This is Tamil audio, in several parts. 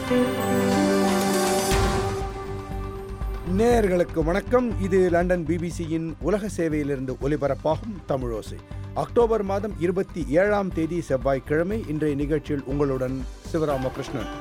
நேயர்களுக்கு வணக்கம் இது லண்டன் பிபிசியின் உலக சேவையிலிருந்து ஒலிபரப்பாகும் தமிழோசை அக்டோபர் மாதம் இருபத்தி ஏழாம் தேதி செவ்வாய்க்கிழமை இன்றைய நிகழ்ச்சியில் உங்களுடன் சிவராமகிருஷ்ணன்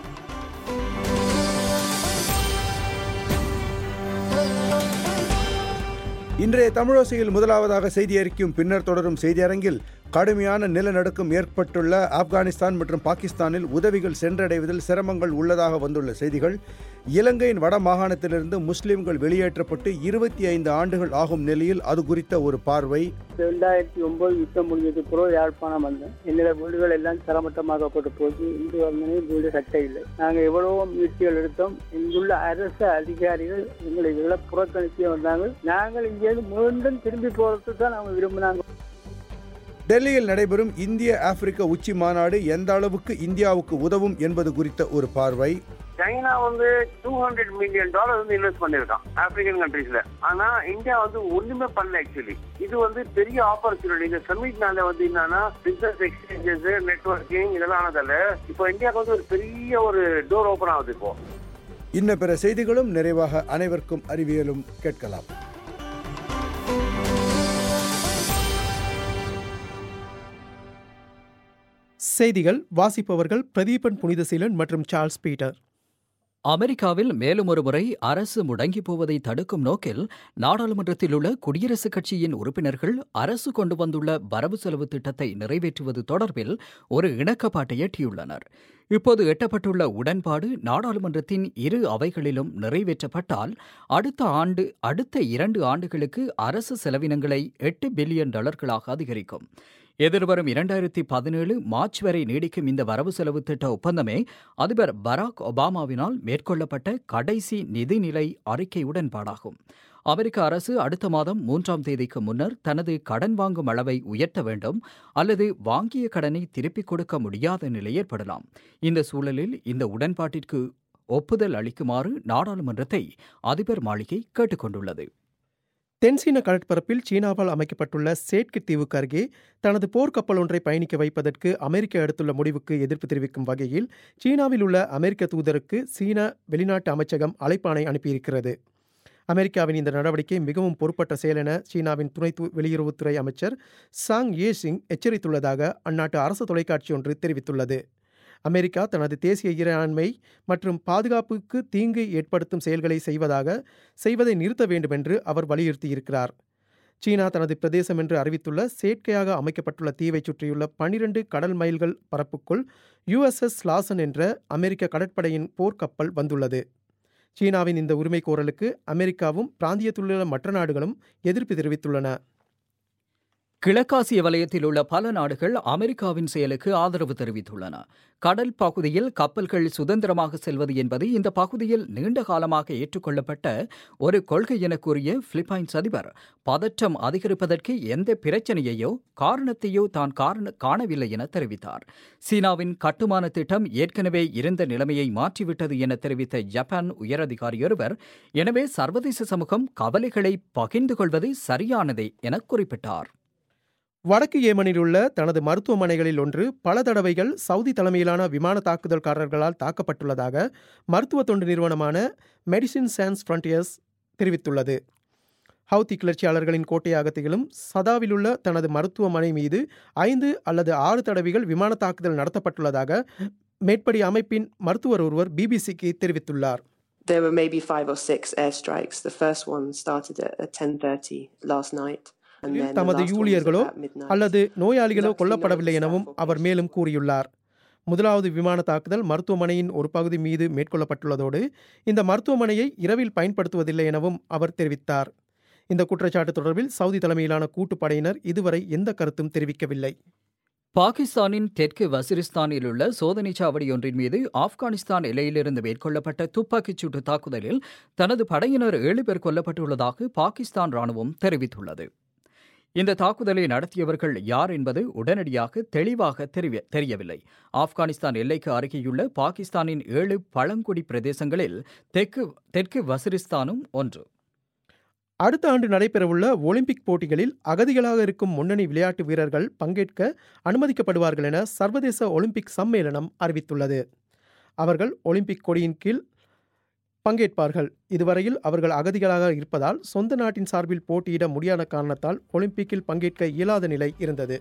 இன்றைய தமிழோசையில் முதலாவதாக செய்தி அறிக்கும் பின்னர் தொடரும் செய்தி அரங்கில் கடுமையான நிலநடுக்கம் ஏற்பட்டுள்ள ஆப்கானிஸ்தான் மற்றும் பாகிஸ்தானில் உதவிகள் சென்றடைவதில் சிரமங்கள் உள்ளதாக வந்துள்ள செய்திகள் இலங்கையின் வட மாகாணத்திலிருந்து முஸ்லிம்கள் வெளியேற்றப்பட்டு இருபத்தி ஐந்து ஆண்டுகள் ஆகும் நிலையில் அது குறித்த ஒரு பார்வை ரெண்டாயிரத்தி ஒன்பது யுத்தம் முடிஞ்சது பிறகு யாழ்ப்பாணம் வந்தேன் என்னோட வீடுகள் எல்லாம் தரமட்டமாக்கப்பட்டு போச்சு இன்று வந்தனே வீடு கட்ட இல்லை நாங்கள் எவ்வளவோ முயற்சிகள் எடுத்தோம் இங்குள்ள அரசு அதிகாரிகள் எங்களை இதில் புறக்கணிக்க வந்தாங்க நாங்கள் இங்கேருந்து மீண்டும் திரும்பி போறதுக்கு தான் அவங்க விரும்பினாங்க டெல்லியில் நடைபெறும் இந்திய ஆப்பிரிக்க உச்சி மாநாடு எந்த அளவுக்கு இந்தியாவுக்கு உதவும் என்பது குறித்த ஒரு பார்வை சைனா வந்து டூ ஹண்ட்ரட் மில்லியன் டாலர் வந்து இன்வெஸ்ட் பண்ணிருக்கான் ஆப்பிரிக்கன் கண்ட்ரீஸ்ல ஆனா இந்தியா வந்து ஒண்ணுமே பண்ணல ஆக்சுவலி இது வந்து பெரிய ஆப்பர்ச்சுனிட்டி இந்த சமிட்னால வந்து என்னன்னா பிசினஸ் எக்ஸ்சேஞ்சஸ் நெட்ஒர்க்கிங் இதெல்லாம் ஆனதால இப்போ இந்தியாவுக்கு வந்து ஒரு பெரிய ஒரு டோர் ஓபன் ஆகுது இப்போ இன்ன பிற செய்திகளும் நிறைவாக அனைவருக்கும் அறிவியலும் கேட்கலாம் செய்திகள் வாசிப்பவர்கள் பிரதீபன் புனிதசீலன் மற்றும் சார்ல்ஸ் பீட்டர் அமெரிக்காவில் மேலும் ஒருமுறை அரசு முடங்கி போவதை தடுக்கும் நோக்கில் நாடாளுமன்றத்தில் உள்ள குடியரசுக் கட்சியின் உறுப்பினர்கள் அரசு கொண்டு வந்துள்ள வரவு செலவு திட்டத்தை நிறைவேற்றுவது தொடர்பில் ஒரு இணக்கப்பாட்டை எட்டியுள்ளனர் இப்போது எட்டப்பட்டுள்ள உடன்பாடு நாடாளுமன்றத்தின் இரு அவைகளிலும் நிறைவேற்றப்பட்டால் அடுத்த ஆண்டு அடுத்த இரண்டு ஆண்டுகளுக்கு அரசு செலவினங்களை எட்டு பில்லியன் டாலர்களாக அதிகரிக்கும் எதிர்வரும் இரண்டாயிரத்தி பதினேழு மார்ச் வரை நீடிக்கும் இந்த வரவு செலவு திட்ட ஒப்பந்தமே அதிபர் பராக் ஒபாமாவினால் மேற்கொள்ளப்பட்ட கடைசி நிதிநிலை அறிக்கை உடன்பாடாகும் அமெரிக்க அரசு அடுத்த மாதம் மூன்றாம் தேதிக்கு முன்னர் தனது கடன் வாங்கும் அளவை உயர்த்த வேண்டும் அல்லது வாங்கிய கடனை திருப்பிக் கொடுக்க முடியாத நிலை ஏற்படலாம் இந்த சூழலில் இந்த உடன்பாட்டிற்கு ஒப்புதல் அளிக்குமாறு நாடாளுமன்றத்தை அதிபர் மாளிகை கேட்டுக்கொண்டுள்ளது தென்சீன கடற்பரப்பில் சீனாவால் அமைக்கப்பட்டுள்ள சேட்கு தீவுக்கு அருகே தனது போர்க்கப்பல் ஒன்றை பயணிக்க வைப்பதற்கு அமெரிக்கா எடுத்துள்ள முடிவுக்கு எதிர்ப்பு தெரிவிக்கும் வகையில் சீனாவில் உள்ள அமெரிக்க தூதருக்கு சீன வெளிநாட்டு அமைச்சகம் அழைப்பாணை அனுப்பியிருக்கிறது அமெரிக்காவின் இந்த நடவடிக்கை மிகவும் பொறுப்பற்ற செயல் என சீனாவின் துணை வெளியுறவுத்துறை அமைச்சர் சாங் ஏ சிங் எச்சரித்துள்ளதாக அந்நாட்டு அரசு தொலைக்காட்சி ஒன்று தெரிவித்துள்ளது அமெரிக்கா தனது தேசிய இறையாண்மை மற்றும் பாதுகாப்புக்கு தீங்கு ஏற்படுத்தும் செயல்களை செய்வதாக செய்வதை நிறுத்த வேண்டும் என்று அவர் வலியுறுத்தியிருக்கிறார் சீனா தனது பிரதேசம் என்று அறிவித்துள்ள செயற்கையாக அமைக்கப்பட்டுள்ள தீவை சுற்றியுள்ள பனிரெண்டு கடல் மைல்கள் பரப்புக்குள் யுஎஸ்எஸ் லாசன் என்ற அமெரிக்க கடற்படையின் போர்க்கப்பல் வந்துள்ளது சீனாவின் இந்த உரிமை கோரலுக்கு அமெரிக்காவும் பிராந்தியத்திலுள்ள மற்ற நாடுகளும் எதிர்ப்பு தெரிவித்துள்ளன கிழக்காசிய வலயத்தில் உள்ள பல நாடுகள் அமெரிக்காவின் செயலுக்கு ஆதரவு தெரிவித்துள்ளன கடல் பகுதியில் கப்பல்கள் சுதந்திரமாக செல்வது என்பது இந்த பகுதியில் நீண்ட காலமாக ஏற்றுக்கொள்ளப்பட்ட ஒரு கொள்கை என கூறிய பிலிப்பைன்ஸ் அதிபர் பதற்றம் அதிகரிப்பதற்கு எந்த பிரச்சனையையோ காரணத்தையோ தான் காரண காணவில்லை என தெரிவித்தார் சீனாவின் கட்டுமான திட்டம் ஏற்கனவே இருந்த நிலைமையை மாற்றிவிட்டது என தெரிவித்த ஜப்பான் உயரதிகாரி ஒருவர் எனவே சர்வதேச சமூகம் கவலைகளை பகிர்ந்து கொள்வது சரியானதே என குறிப்பிட்டார் வடக்கு ஏமனில் உள்ள தனது மருத்துவமனைகளில் ஒன்று பல தடவைகள் சவுதி தலைமையிலான விமான தாக்குதல்காரர்களால் தாக்கப்பட்டுள்ளதாக மருத்துவ தொண்டு நிறுவனமான மெடிசின் சான்ஸ் ஃப்ரண்டியர்ஸ் தெரிவித்துள்ளது ஹவுதி கிளர்ச்சியாளர்களின் கோட்டையாக திகழும் சதாவிலுள்ள தனது மருத்துவமனை மீது ஐந்து அல்லது ஆறு தடவைகள் விமான தாக்குதல் நடத்தப்பட்டுள்ளதாக மேற்படி அமைப்பின் மருத்துவர் ஒருவர் பிபிசிக்கு தெரிவித்துள்ளார் There were maybe five or six airstrikes. The first one started at, at 10:30 last night. and then the தமது last one was ஊழியர்களோ about midnight. அல்லது நோயாளிகளோ கொல்லப்படவில்லை எனவும் அவர் மேலும் கூறியுள்ளார் முதலாவது விமான தாக்குதல் மருத்துவமனையின் ஒரு பகுதி மீது மேற்கொள்ளப்பட்டுள்ளதோடு இந்த மருத்துவமனையை இரவில் பயன்படுத்துவதில்லை எனவும் அவர் தெரிவித்தார் இந்த குற்றச்சாட்டு தொடர்பில் சவுதி தலைமையிலான கூட்டுப்படையினர் இதுவரை எந்த கருத்தும் தெரிவிக்கவில்லை பாகிஸ்தானின் தெற்கு வசிரிஸ்தானில் உள்ள சோதனைச் சாவடி ஒன்றின் மீது ஆப்கானிஸ்தான் எல்லையிலிருந்து மேற்கொள்ளப்பட்ட துப்பாக்கிச் சூட்டு தாக்குதலில் தனது படையினர் ஏழு பேர் கொல்லப்பட்டுள்ளதாக பாகிஸ்தான் ராணுவம் தெரிவித்துள்ளது இந்த தாக்குதலை நடத்தியவர்கள் யார் என்பது உடனடியாக தெளிவாக தெரிய- தெரியவில்லை ஆப்கானிஸ்தான் எல்லைக்கு அருகேயுள்ள பாகிஸ்தானின் ஏழு பழங்குடி பிரதேசங்களில் தெற்கு தெற்கு வசிரிஸ்தானும் ஒன்று அடுத்த ஆண்டு நடைபெறவுள்ள ஒலிம்பிக் போட்டிகளில் அகதிகளாக இருக்கும் முன்னணி விளையாட்டு வீரர்கள் பங்கேற்க அனுமதிக்கப்படுவார்கள் என சர்வதேச ஒலிம்பிக் சம்மேளனம் அறிவித்துள்ளது அவர்கள் ஒலிம்பிக் கொடியின் கீழ் பங்கேற்பார்கள் இதுவரையில் அவர்கள் அகதிகளாக இருப்பதால் சொந்த நாட்டின் சார்பில் போட்டியிட முடியாத காரணத்தால் ஒலிம்பிக்கில் பங்கேற்க இயலாத நிலை இருந்தது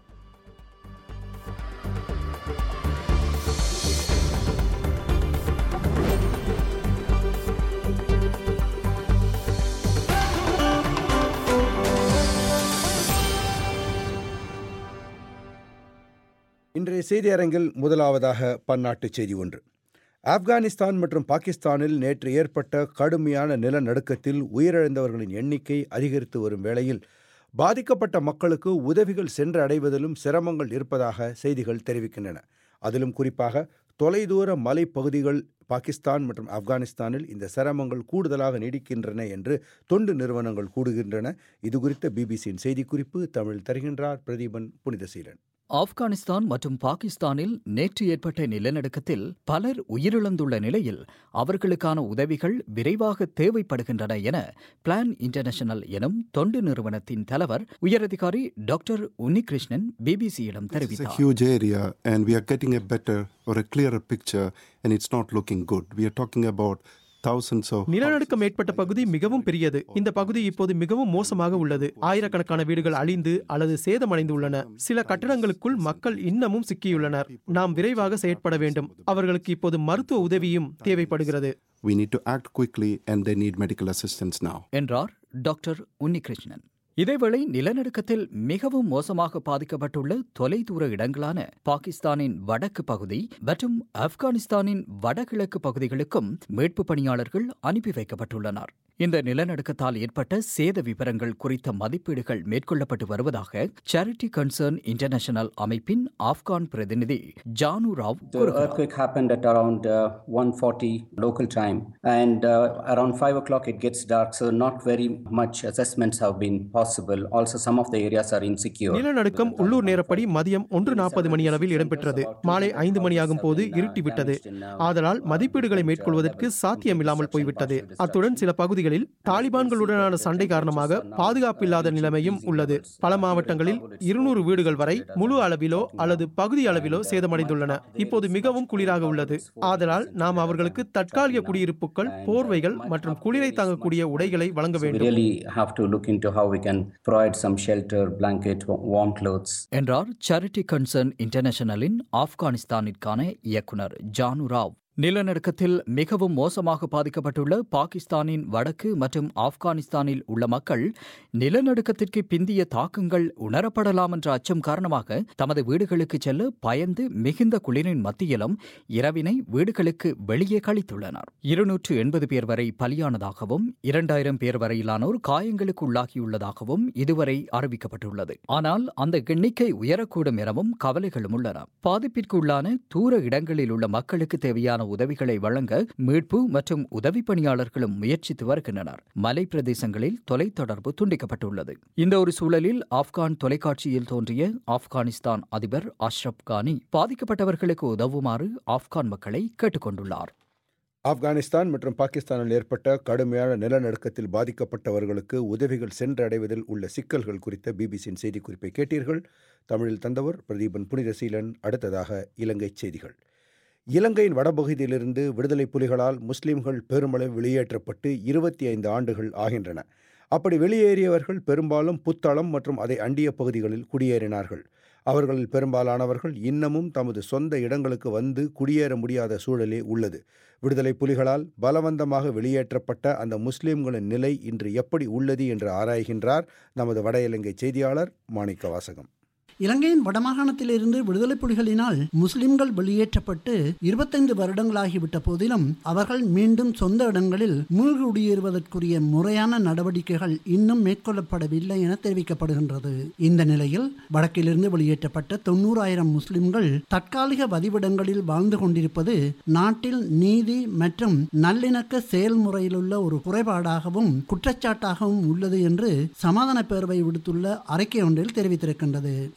இன்றைய செய்தி அரங்கில் முதலாவதாக பன்னாட்டு செய்தி ஒன்று ஆப்கானிஸ்தான் மற்றும் பாகிஸ்தானில் நேற்று ஏற்பட்ட கடுமையான நிலநடுக்கத்தில் உயிரிழந்தவர்களின் எண்ணிக்கை அதிகரித்து வரும் வேளையில் பாதிக்கப்பட்ட மக்களுக்கு உதவிகள் சென்று அடைவதிலும் சிரமங்கள் இருப்பதாக செய்திகள் தெரிவிக்கின்றன அதிலும் குறிப்பாக தொலைதூர மலைப்பகுதிகள் பாகிஸ்தான் மற்றும் ஆப்கானிஸ்தானில் இந்த சிரமங்கள் கூடுதலாக நீடிக்கின்றன என்று தொண்டு நிறுவனங்கள் கூடுகின்றன இது குறித்த பிபிசியின் செய்திக்குறிப்பு தமிழ் தருகின்றார் பிரதீபன் புனிதசீலன் ஆப்கானிஸ்தான் மற்றும் பாகிஸ்தானில் நேற்று ஏற்பட்ட நிலநடுக்கத்தில் பலர் உயிரிழந்துள்ள நிலையில் அவர்களுக்கான உதவிகள் விரைவாக தேவைப்படுகின்றன என பிளான் இன்டர்நேஷனல் எனும் தொண்டு நிறுவனத்தின் தலைவர் உயரதிகாரி டாக்டர் உன்னிகிருஷ்ணன் பிபிசியிடம் It's a தெரிவித்தார் huge area, and we are getting a better or a clearer picture, and it's not looking good. We are talking about thousands of. நிலநடுக்கம் ஏற்பட்ட பகுதி மிகவும் பெரியது இந்த பகுதி இப்போது மிகவும் மோசமாக உள்ளது ஆயிரக்கணக்கான வீடுகள் அழிந்து அல்லது சேதமடைந்துள்ளன சில கட்டடங்களுக்குள் மக்கள் இன்னமும் சிக்கியுள்ளனர் நாம் விரைவாக செயற்பட வேண்டும் அவர்களுக்கு இப்போது மருத்துவ உதவியும் தேவைப்படுகிறது We need to act quickly, and they need medical assistance now. என்றார் டாக்டர் உன்னிகிருஷ்ணன் இதேவேளை நிலநடுக்கத்தில் மிகவும் மோசமாக பாதிக்கப்பட்டுள்ள தொலைதூர இடங்களான பாகிஸ்தானின் வடக்கு பகுதி மற்றும் ஆப்கானிஸ்தானின் வடகிழக்கு பகுதிகளுக்கும் மீட்பு பணியாளர்கள் அனுப்பி வைக்கப்பட்டுள்ளனர் இந்த நிலநடுக்கத்தால் ஏற்பட்ட சேத விவரங்கள் குறித்த மதிப்பீடுகள் மேற்கொள்ளப்பட்டு வருவதாக சேரிட்டி கன்சர்ன் இன்டர்நேஷனல் அமைப்பின் ஆப்கான் பிரதிநிதி ஜானு ராவ் The கூறுகிறார் earthquake happened at around uh, 1:40 local time, and uh, around five o'clock it gets dark. So not very much assessments have been possible. Also, some of the areas are insecure. நிலநடுக்கம் உள்ளூர் நேரப்படி மதியம் ஒன்று நாற்பது மணியளவில் இடம்பெற்றது மாலை ஐந்து மணியாகும் போது இருட்டிவிட்டது ஆதலால் மதிப்பீடுகளை மேற்கொள்வதற்கு சாத்தியமில்லாமல் போய்விட்டது அத்துடன் சில பகுதிகளில் தாலிபான்களுடனான சண்டை காரணமாக பாதுகாப்பில்லாத நிலைமையும் உள்ளது பல மாவட்டங்களில் இருநூறு வீடுகள் வரை முழு அளவிலோ அல்லது பகுதி அளவிலோ சேதமடைந்துள்ளன இப்போது மிகவும் குளிராக உள்ளது ஆதலால் நாம் அவர்களுக்கு தற்காலிக குடியிருப்புகள் போர்வைகள் மற்றும் குளிரை தாங்கக்கூடிய உடைகளை வழங்க We வேண்டும் really have to look into how we can provide some shelter, blanket, wa- warm clothes. என்றார் சேரிட்டி கன்சர்ன் இன்டர்நேஷனலின் ஆப்கானிஸ்தானிற்கான இயக்குனர் ஜானு ராவ் நிலநடுக்கத்தில் மிகவும் மோசமாக பாதிக்கப்பட்டுள்ள பாகிஸ்தானின் வடக்கு மற்றும் ஆப்கானிஸ்தானில் உள்ள மக்கள் நிலநடுக்கத்திற்கு பிந்திய தாக்கங்கள் உணரப்படலாம் என்ற அச்சம் காரணமாக தமது வீடுகளுக்கு செல்ல பயந்து மிகுந்த குளிரின் மத்தியிலும் இரவினை வீடுகளுக்கு வெளியே கழித்துள்ளனர் இருநூற்று எண்பது பேர் வரை பலியானதாகவும் இரண்டாயிரம் பேர் வரையிலானோர் காயங்களுக்கு உள்ளாகியுள்ளதாகவும் இதுவரை அறிவிக்கப்பட்டுள்ளது ஆனால் அந்த எண்ணிக்கை உயரக்கூடும் எனவும் கவலைகளும் உள்ளன பாதிப்பிற்கு உள்ளான தூர இடங்களில் உள்ள மக்களுக்கு தேவையான உதவிகளை வழங்க மீட்பு மற்றும் உதவி பணியாளர்களும் முயற்சித்து வருகின்றனர் மலை பிரதேசங்களில் தொலைத்தொடர்பு துண்டிக்கப்பட்டுள்ளது இந்த ஒரு சூழலில் ஆப்கான் தொலைக்காட்சியில் தோன்றிய ஆப்கானிஸ்தான் அதிபர் அஷ்ரப் கானி பாதிக்கப்பட்டவர்களுக்கு உதவுமாறு ஆப்கான் மக்களை கேட்டுக்கொண்டுள்ளார் ஆப்கானிஸ்தான் மற்றும் பாகிஸ்தானில் ஏற்பட்ட கடுமையான நிலநடுக்கத்தில் பாதிக்கப்பட்டவர்களுக்கு உதவிகள் சென்றடைவதில் உள்ள சிக்கல்கள் குறித்த பிபிசியின் செய்திக்குறிப்பை கேட்டீர்கள் தமிழில் தந்தவர் பிரதீபன் புனிதசீலன் அடுத்ததாக இலங்கை செய்திகள் இலங்கையின் வடபகுதியிலிருந்து விடுதலை புலிகளால் முஸ்லிம்கள் பெருமளவு வெளியேற்றப்பட்டு இருபத்தி ஐந்து ஆண்டுகள் ஆகின்றன அப்படி வெளியேறியவர்கள் பெரும்பாலும் புத்தளம் மற்றும் அதை அண்டிய பகுதிகளில் குடியேறினார்கள் அவர்களில் பெரும்பாலானவர்கள் இன்னமும் தமது சொந்த இடங்களுக்கு வந்து குடியேற முடியாத சூழலே உள்ளது விடுதலை புலிகளால் பலவந்தமாக வெளியேற்றப்பட்ட அந்த முஸ்லிம்களின் நிலை இன்று எப்படி உள்ளது என்று ஆராய்கின்றார் நமது வட இலங்கை செய்தியாளர் மாணிக்க வாசகம் இலங்கையின் வடமாகாணத்திலிருந்து விடுதலை புலிகளினால் முஸ்லிம்கள் வெளியேற்றப்பட்டு இருபத்தைந்து வருடங்களாகிவிட்ட போதிலும் அவர்கள் மீண்டும் சொந்த இடங்களில் மீள்குடியேறுவதற்குரிய முறையான நடவடிக்கைகள் இன்னும் மேற்கொள்ளப்படவில்லை என தெரிவிக்கப்படுகின்றது இந்த நிலையில் வடக்கிலிருந்து வெளியேற்றப்பட்ட தொண்ணூறாயிரம் முஸ்லிம்கள் தற்காலிக வதிவிடங்களில் வாழ்ந்து கொண்டிருப்பது நாட்டில் நீதி மற்றும் நல்லிணக்க செயல்முறையிலுள்ள ஒரு குறைபாடாகவும் குற்றச்சாட்டாகவும் உள்ளது என்று சமாதான பேரவை விடுத்துள்ள அறிக்கை ஒன்றில் தெரிவித்திருக்கின்றது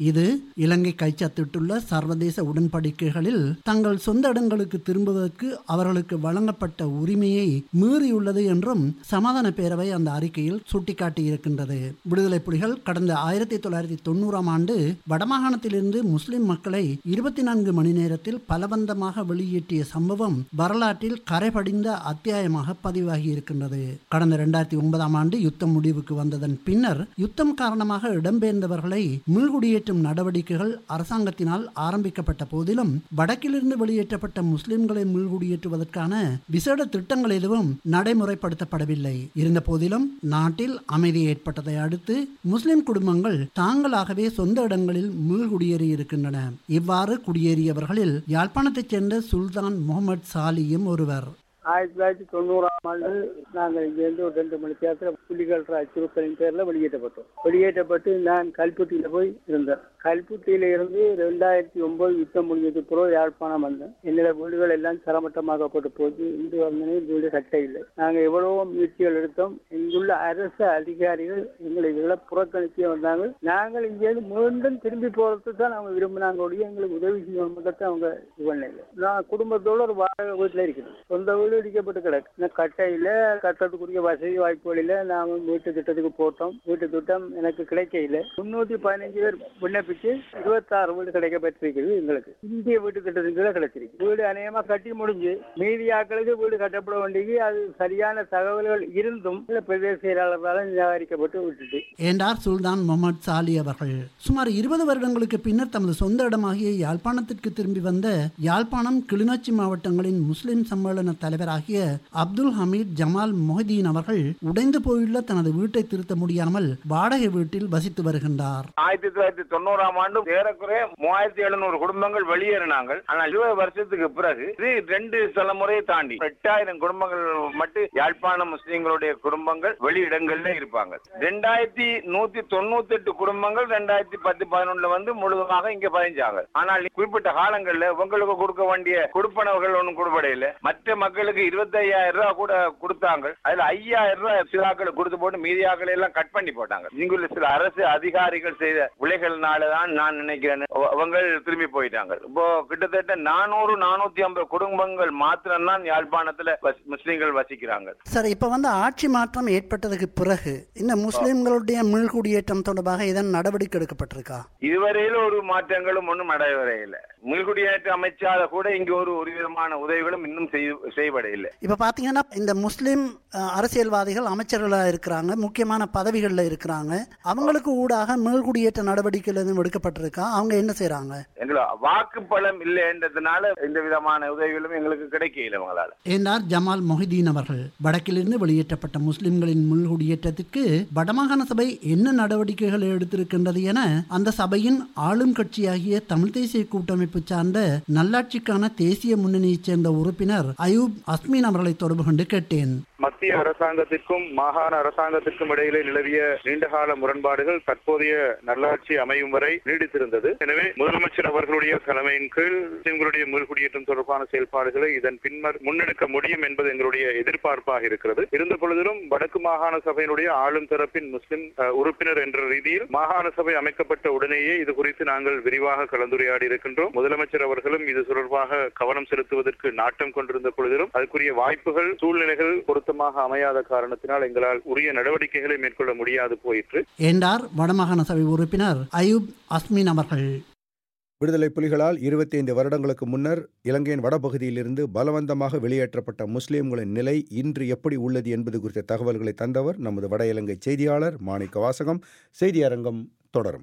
இது இலங்கை கைச்சாத்திட்டுள்ள சர்வதேச உடன்படிக்கைகளில் தங்கள் சொந்த இடங்களுக்கு திரும்புவதற்கு அவர்களுக்கு வழங்கப்பட்ட உரிமையை மீறியுள்ளது என்றும் சமாதான பேரவை அந்த அறிக்கையில் சுட்டிக்காட்டியிருக்கின்றது விடுதலை புலிகள் கடந்த ஆயிரத்தி தொள்ளாயிரத்தி தொண்ணூறாம் ஆண்டு வடமாகாணத்திலிருந்து முஸ்லிம் மக்களை இருபத்தி நான்கு மணி நேரத்தில் பலவந்தமாக வெளியேற்றிய சம்பவம் வரலாற்றில் கரைபடிந்த அத்தியாயமாக பதிவாகி இருக்கின்றது கடந்த இரண்டாயிரத்தி ஒன்பதாம் ஆண்டு யுத்தம் முடிவுக்கு வந்ததன் பின்னர் யுத்தம் காரணமாக இடம்பெயர்ந்தவர்களை மீள்குடியேற்றும் நடவடிக்கைகள் அரசாங்கத்தினால் ஆரம்பிக்கப்பட்ட போதிலும் வடக்கிலிருந்து வெளியேற்றப்பட்ட முஸ்லிம்களை மீள்குடியேற்றுவதற்கான விசேட திட்டங்கள் எதுவும் நடைமுறைப்படுத்தப்படவில்லை இருந்த போதிலும் நாட்டில் அமைதி ஏற்பட்டதை அடுத்து முஸ்லிம் குடும்பங்கள் தாங்களாகவே சொந்த இடங்களில் மீள்குடியேறி இருக்கின்றன இவ்வாறு குடியேறியவர்களில் யாழ்ப்பாணத்தைச் சேர்ந்த சுல்தான் முகமது சாலியும் ஒருவர் ஆயிரத்தி தொள்ளாயிரத்தி தொண்ணூறாம் ஆண்டு நாங்கள் இங்கேருந்து ஒரு ரெண்டு மணி நேரத்தில் புலிகள் அச்சுறுத்தலின் பேரில் வெளியேற்றப்பட்டோம் வெளியேற்றப்பட்டு நான் கல்புத்தியில் போய் இருந்தேன் கல்புத்தியில இருந்து ரெண்டாயிரத்தி ஒன்பது யுத்தம் முடிஞ்சது பிறகு யாழ்ப்பாணம் வந்தேன் என்னோட வீடுகள் எல்லாம் தரமட்டமாக்கப்பட்டு போச்சு இன்று வந்தனே வீடு கட்ட இல்லை நாங்கள் எவ்வளவோ முயற்சிகள் எடுத்தோம் இங்குள்ள அரசு அதிகாரிகள் எங்களை இதெல்லாம் புறக்கணிச்சு வந்தாங்க நாங்கள் இங்கேருந்து மீண்டும் திரும்பி போறதுக்கு தான் அவங்க விரும்பினாங்க ஒழிய எங்களுக்கு உதவி செய்யணும் மட்டும் அவங்க இது பண்ணல நான் குடும்பத்தோட ஒரு வாடகை வீட்டில் இருக்கிறேன் சொந்த வீடு இடிக்கப்பட்டு கிடக்கு இன்னும் கட்டையில கட்டுறதுக்குரிய வசதி வாய்ப்புகளில் நாங்கள் வீட்டு திட்டத்துக்கு போட்டோம் வீட்டு திட்டம் எனக்கு கிடைக்கல முன்னூத்தி பதினஞ்சு பேர் விண்ணப்பிச்சு இருபத்தாறு வீடு கிடைக்க பெற்றிருக்குது எங்களுக்கு இந்திய வீட்டு திட்டத்துக்கு தான் கிடைச்சிருக்கு வீடு அநேகமா கட்டி முடிஞ்சு மீதியாக்களுக்கு வீடு கட்டப்பட வேண்டியது அது சரியான தகவல்கள் இருந்தும் இந்த பிரதேச செயலாளர்களால் நிராகரிக்கப்பட்டு விட்டுட்டு என்றார் சுல்தான் முகமது சாலி அவர்கள் சுமார் இருபது வருடங்களுக்கு பின்னர் தமது சொந்த இடமாகிய யாழ்ப்பாணத்திற்கு திரும்பி வந்த யாழ்ப்பாணம் கிளிநொச்சி மாவட்டங்களின் முஸ்லிம் சம்மேளன தலைவராகிய அப்துல் ஹமீத் ஜமால் மொஹதீன் அவர்கள் உடைந்து போயுள்ள தனது வீட்டை திருத்த முடியாமல் வாடகை வீட்டில் வசித்து வருகின்றார் ஆயிரத்தி தொள்ளாயிரத்தி தொண்ணூறாம் ஆண்டு ஏறக்குறைய மூவாயிரத்தி எழுநூறு குடும்பங்கள் வெளியேறினாங்க ஆனால் இருபது வருஷத்துக்கு பிறகு இது ரெண்டு தலைமுறையை தாண்டி எட்டாயிரம் குடும்பங்கள் மட்டும் யாழ்ப்பாணம் முஸ்லீம்களுடைய குடும்பங்கள் வெளியிடங்கள்ல இருப்பாங்க ரெண்டாயிரத்தி நூத்தி தொண்ணூத்தி எட்டு குடும்பங்கள் ரெண்டாயிரத்தி பத்து பதினொன்னுல வந்து முழுவதுமாக இங்க பதிஞ்சாங்க ஆனால் குறிப்பிட்ட காலங்கள்ல உங்களுக்கு கொடுக்க வேண்டிய கொடுப்பனவுகள் ஒன்றும் கொடுப்படையில மற்ற மக்களுக்கு இருபத்தி ஐயாயிரம் ரூபாய் கூட கொடுத்தாங்க அதுல ஐயாயிரம் ரூபாய் சிலாக்களுக்கு கொடுத்து போட்டு மீதியாக்களை எல்லாம் கட் பண்ணி போட்டாங்க இங்குள்ள சில அரசு அதிகாரிகள் செய்த விலைகள்னாலதான் நான் நினைக்கிறேன் அவ- அவங்க திரும்பி போயிட்டாங்க இப்போ கிட்டத்தட்ட நானூறு நானூத்தி ஐம்பது குடும்பங்கள் மாத்திரம்தான் யாழ்ப்பாணத்துல வசி- முஸ்லிம்கள் வசிக்கிறாங்க சார் இப்ப வந்து ஆட்சி மாற்றம் ஏற்பட்டதுக்கு பிறகு இந்த முஸ்லிம்களுடைய மீள்குடியேற்றம் தொடர்பாக இதன் நடவடிக்கை எடுக்கப்பட்டிருக்கா இதுவரையில ஒரு மாற்றங்களும் ஒன்றும் நடைபெறையில்லை மீள்குடியேற்ற அமைச்சால கூட இங்க ஒரு ஒரு விதமான உதவிகளும் இன்னும் செய்ய- செய்யப்படையில்லை இப்ப பாத்தீங்கன்னா இந்த முஸ்லிம் அஹ், அரசியல்வாதிகள் அமைச்சர்களா இருக்கிறாங்க முக்கியமான பதவிகள்ல இருக்கிறாங்க அவங்களுக்கு ஊடாக மீள்குடியேற்ற நடவடிக்கைகள் எதுவும் எடுக்கப்பட்டிருக்கா அவங்க என்ன செய்றாங்க எங்களை வாக்கு பலம் இல்லைன்றதுனால இந்த விதமான உதவிகளும் எங்களுக்கு கிடைக்கல அவங்களால என்றார் ஜமால் மொஹிதீன் அவர்கள் வடக்கிலிருந்து வெளியேற்றப்பட்ட முஸ்லிம்களின் முள்குடியேற்றத்திற்கு வடமாகாண சபை என்ன நடவடிக்கைகள் எடுத்திருக்கின்றது என அந்த சபையின் ஆளும் கட்சியாகிய தமிழ் தேசிய கூட்டமைப்பு சார்ந்த நல்லாட்சிக்கான தேசிய முன்னணியைச் சேர்ந்த உறுப்பினர் அயூப் அஸ்மின் அவர்களை தொடர்பு கொண்டு கேட்டேன் மத்திய அரசாங்கத்திற்கும் மாகாண அரசாங்கத்திற்கும் இடையிலே நிலவிய நீண்டகால முரண்பாடுகள் தற்போதைய நல்லாட்சி அமையும் வரை நீடித்திருந்தது எனவே முதலமைச்சர் அவர்களுடைய தலைமையின் கீழ் முஸ்லிம்களுடைய மீள்குடியேற்றம் தொடர்பான செயல்பாடுகளை இதன் பின்னர் முன்னெடுக்க முடியும் என்பது எங்களுடைய எதிர்பார்ப்பாக இருக்கிறது இருந்த பொழுதிலும் வடக்கு மாகாண சபையினுடைய ஆளும் தரப்பின் முஸ்லிம் அஹ், உறுப்பினர் என்ற ரீதியில் மாகாண சபை அமைக்கப்பட்ட உடனேயே இது குறித்து நாங்கள் விரிவாக கலந்துரையாடி இருக்கின்றோம் முதலமைச்சர் அவர்களும் இது தொடர்பாக கவனம் செலுத்துவதற்கு நாட்டம் கொண்டிருந்த பொழுதிலும் அதுக்குரிய வாய்ப்புகள் சூழ்நிலைகள் பொருத்தமாக அமையாத காரணத்தினால் எங்களால் உரிய நடவடிக்கைகளை மேற்கொள்ள முடியாது போயிற்று என்றார் வடமாகாண சபை உறுப்பினர் அயூப் அஸ்மின் அவர்கள் விடுதலை புலிகளால் 25 வருடங்களுக்கு முன்னர் இலங்கையின் வடபகுதியிலிருந்து பலவந்தமாக வெளியேற்றப்பட்ட முஸ்லிம்களின் நிலை இன்று எப்படி உள்ளது என்பது குறித்த தகவல்களை தந்தவர் நமது வட இலங்கை செய்தியாளர் மாணிக்க வாசகம் செய்தி அரங்கம் தொடரும்